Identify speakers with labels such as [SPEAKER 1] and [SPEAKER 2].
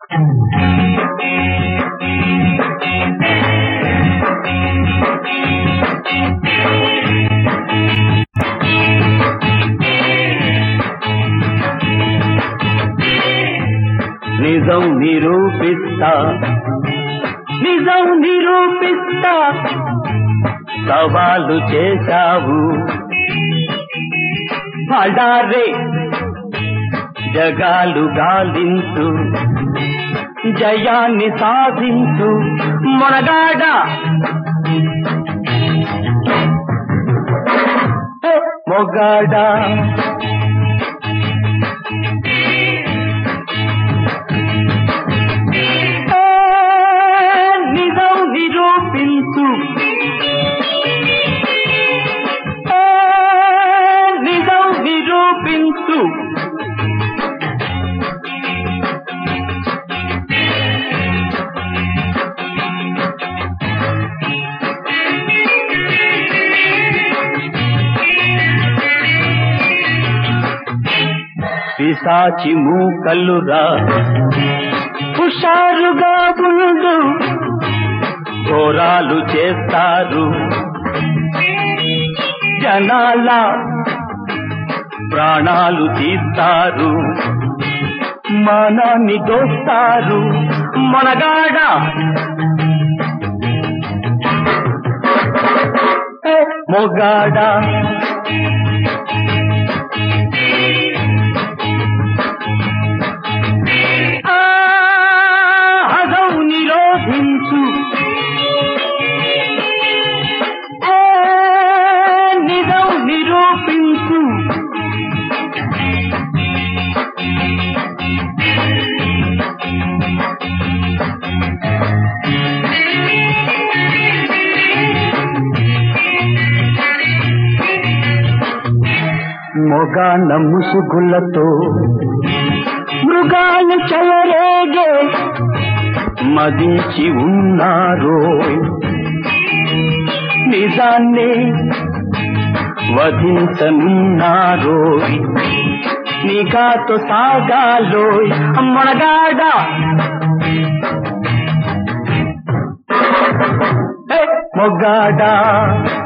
[SPEAKER 1] నిజం నిరూపిస్తా నిజం నిరూపిస్తా సవాలు చేశావు పడారే జగాలు గాలించు జయాన్ని సాధించు మొనగాడ హే, మొగాడా ఏ, నిజం నిరూపించు ఏ, నిజం నిరూపించు పిశాచి మూకల్లురా హుషారుగా ముందు ఘోరాలు చేస్తారు జనాల ప్రాణాలు తీస్తారు మానాన్ని దోస్తారు మనగాడ ఏ, మొగాడా ఆ, హదం నిరోధించు ఏ, నిజం నిరూపించు మొగాన ముసుగులతో మృగాలు చెలరేగే మదించి ఉన్నారు నిజాన్ని వధించనున్నారు నీకాతో సాగాలో మనగాడ మొగాడా